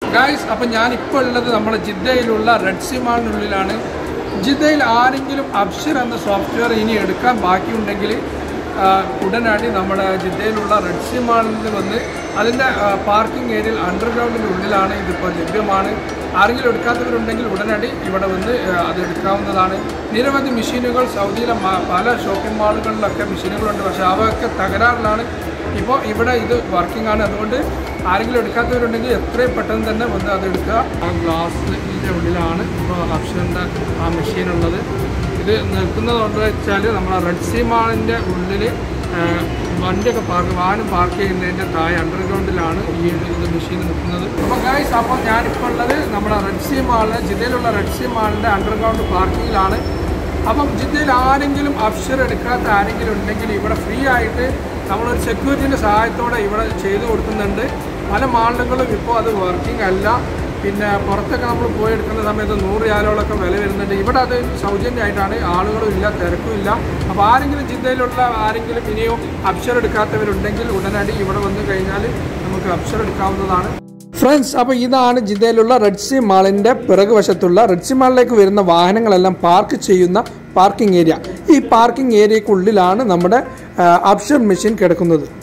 guys അപ്പം ഞാനിപ്പോൾ ഉള്ളത് നമ്മുടെ ജിദ്ദയിലുള്ള റെഡ് സി മാളിനുള്ളിലാണ് ജിദ്ദയിൽ ആരെങ്കിലും അബ്ഷർ എന്ന സോഫ്റ്റ്വെയർ ഇനി എടുക്കാൻ ബാക്കിയുണ്ടെങ്കിൽ ആ, ഉടനടി നമ്മുടെ ജിദ്ദയിലുള്ള റെഡ് സി മാളിൽ വന്ന് അതിൻ്റെ പാർക്കിംഗ് ഏരിയയിൽ അണ്ടർഗ്രൗണ്ടിൻ്റെ ഉള്ളിലാണ് ഇതിപ്പോൾ ലഭ്യമാണ് ആരെങ്കിലും എടുക്കാത്തവരുണ്ടെങ്കിൽ ഉടനടി ഇവിടെ വന്ന് ആ, അത് എടുക്കാവുന്നതാണ് നിരവധി മെഷീനുകൾ സൗദിയിലെ മ- പല ഷോപ്പിംഗ് മാളുകളിലൊക്കെ മെഷീനുകളുണ്ട് പക്ഷേ അവയൊക്കെ തകരാറിലാണ് ഇപ്പോൾ ഇവിടെ ഇത് വർക്കിംഗ് ആണ് അതുകൊണ്ട് ആരെങ്കിലും എടുക്കാത്തവരുണ്ടെങ്കിൽ എത്രയും പെട്ടെന്ന് തന്നെ വന്ന് അത് എടുക്കുക ആ ഗ്ലാസിൻ്റെ ഉള്ളിലാണ് ഇപ്പോൾ അപ്ഷറിൻ്റെ ആ മെഷീൻ ഉള്ളത് ഇത് നിൽക്കുന്നത് കൊണ്ട് വെച്ചാൽ നമ്മുടെ റെഡ് സി മാളിൻ്റെ ഉള്ളിൽ വണ്ടിയൊക്കെ പാർക്ക് വാഹനം പാർക്ക് ചെയ്യുന്നതിൻ്റെ താഴെ അണ്ടർഗ്രൗണ്ടിലാണ് ഈ ഒരു ഇത് മെഷീൻ നിൽക്കുന്നത് അപ്പോൾ ഗൈസ് അപ്പോൾ ഞാനിപ്പോൾ ഉള്ളത് നമ്മുടെ റെഡ് സി മാളിൽ ജില്ലയിലുള്ള റെഡ് സി മാളിൻ്റെ അണ്ടർഗ്രൗണ്ട് പാർക്കിങ്ങിലാണ് അപ്പം ജിദ്ദയിൽ ആരെങ്കിലും അപ്ഷർ എടുക്കാത്ത ആരെങ്കിലും ഉണ്ടെങ്കിൽ ഇവിടെ ഫ്രീ ആയിട്ട് നമ്മളൊരു സെക്യൂരിറ്റിൻ്റെ സഹായത്തോടെ ഇവിടെ ചെയ്തു കൊടുക്കുന്നുണ്ട് പല മാളുകളും ഇപ്പോൾ അത് വർക്കിംഗ് അല്ല പിന്നെ പുറത്തൊക്കെ നമ്മൾ പോയി എടുക്കുന്ന സമയത്ത് നൂറ് റിയാലോളൊക്കെ വില വരുന്നുണ്ട് ഇവിടെ അത് സൗജന്യമായിട്ടാണ് ആളുകളും ഇല്ല തിരക്കും ഇല്ല അപ്പോൾ ആരെങ്കിലും ജിദ്ദയിലുള്ള ആരെങ്കിലും ഇനിയും അപ്ഷർ എടുക്കാത്തവരുണ്ടെങ്കിൽ ഉടനടി ഇവിടെ വന്നു കഴിഞ്ഞാൽ നമുക്ക് അപ്ഷർ എടുക്കാവുന്നതാണ് ഫ്രണ്ട്സ് അപ്പോൾ ഇതാണ് ജിദ്ദയിലുള്ള റെഡ് സി മാളിൻ്റെ പിറകുവശത്തുള്ള റെഡ് സി മാളിലേക്ക് വരുന്ന വാഹനങ്ങളെല്ലാം പാർക്ക് ചെയ്യുന്ന പാർക്കിംഗ് ഏരിയ ഈ പാർക്കിംഗ് ഏരിയക്കുള്ളിലാണ് നമ്മുടെ അപ്ഷൻ മെഷീൻ കിടക്കുന്നത്